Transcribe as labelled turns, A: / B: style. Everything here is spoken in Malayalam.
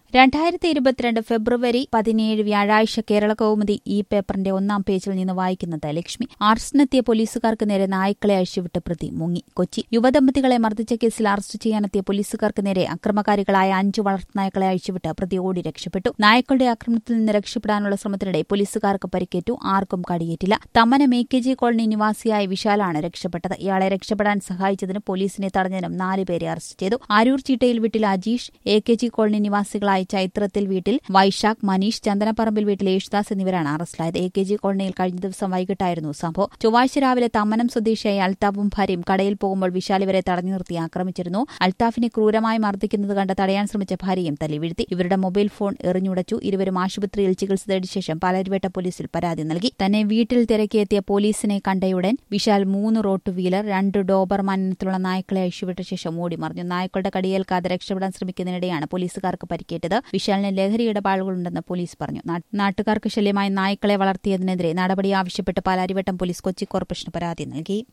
A: രണ്ടായിരത്തി ഇരുപത്തിരണ്ട് ഫെബ്രുവരി പതിനേഴ് വ്യാഴാഴ്ച കേരള കൗമുദി ഈ പേപ്പറിന്റെ ഒന്നാം പേജിൽ നിന്ന് വായിക്കുന്നത് ലക്ഷ്മി അറസ്റ്റിനെത്തിയ പോലീസുകാർക്ക് നേരെ നായ്ക്കളെ അഴിച്ചുവിട്ട് പ്രതി മുങ്ങി കൊച്ചി യുവദമ്പതികളെ മർദ്ദിച്ച കേസിൽ അറസ്റ്റ് ചെയ്യാനെത്തിയ പോലീസുകാർക്ക് നേരെ അക്രമകാരികളായ അഞ്ചു വളർത്തുനായ്ക്കളെ അഴിച്ചുവിട്ട് പ്രതി ഓടി രക്ഷപ്പെട്ടു നായ്ക്കളുടെ ആക്രമണത്തിൽ നിന്ന് രക്ഷപ്പെടാനുള്ള ശ്രമത്തിനിടെ പോലീസുകാർക്ക് പരിക്കേറ്റു ആർക്കും കടിയേറ്റില്ല Thammanam A K G colony നിവാസിയായ വിശാലാണ് രക്ഷപ്പെട്ടത് ഇയാളെ രക്ഷപ്പെടാൻ സഹായിച്ചതിന് പോലീസിനെ തടഞ്ഞതിനും നാലുപേരെ അറസ്റ്റ് ചെയ്തു അരൂർ ചീട്ടയിൽ വീട്ടിൽ Ajeesh A K G colony നിവാസികളായ ചൈത്രത്തിൽ വീട്ടിൽ വൈശാഖ് മനീഷ് ചന്ദനപ്പറമ്പിൽ വീട്ടിൽ യേശുദാസ് എന്നിവരാണ് അറസ്റ്റിലായത് എ കെ ജി കോളനിയിൽ കഴിഞ്ഞ ദിവസം വൈകിട്ടായിരുന്നു സംഭവം ചൊവ്വാഴ്ച രാവിലെ തമ്മനം സ്വദേശിയായ അൽത്താഫും ഭാര്യയും കടയിൽ പോകുമ്പോൾ വിശാൽ ഇവരെ തടഞ്ഞു നിർത്തി ആക്രമിച്ചിരുന്നു അൽത്താഫിനെ ക്രൂരമായി മർദ്ദിക്കുന്നത് കണ്ട് തടയാൻ ശ്രമിച്ച ഭാര്യയും തല്ലി വീഴ്ത്തി ഇവരുടെ മൊബൈൽ ഫോൺ എറിഞ്ഞുടച്ചു ഇരുവരും ആശുപത്രിയിൽ ചികിത്സ തേടിയ ശേഷം പാലാരിവേട്ട പോലീസിൽ പരാതി നൽകി തന്നെ വീട്ടിൽ തിരക്കിയെത്തിയ പോലീസിനെ കണ്ടയുടൻ വിശാൽ മൂന്ന് റോട്ട് വീലർ രണ്ട് ഡോബർമാൻ ഇനത്തിലുള്ള നായ്ക്കളെ അഴിച്ചുവിട്ട ശേഷം ഓടി മറിഞ്ഞു നായ്ക്കളുടെ കടിയേൽക്കാതെ രക്ഷപ്പെടാൻ ശ്രമിക്കുന്നതിനിടെയാണ് പോലീസുകാർക്ക് പരിക്കേറ്റത് വിശാലിന് ലഹരി ഇടപാടുകളുണ്ടെന്ന് പോലീസ് പറഞ്ഞു നാ- നാട്ടുകാർക്ക് ശല്യമായി നായ്ക്കളെ വളർത്തിയതിനെതിരെ നടപടി ആവശ്യപ്പെട്ട് പാലാരിവട്ടം പോലീസ് കൊച്ചി കോർപ്പറേഷന് പരാതി നൽകി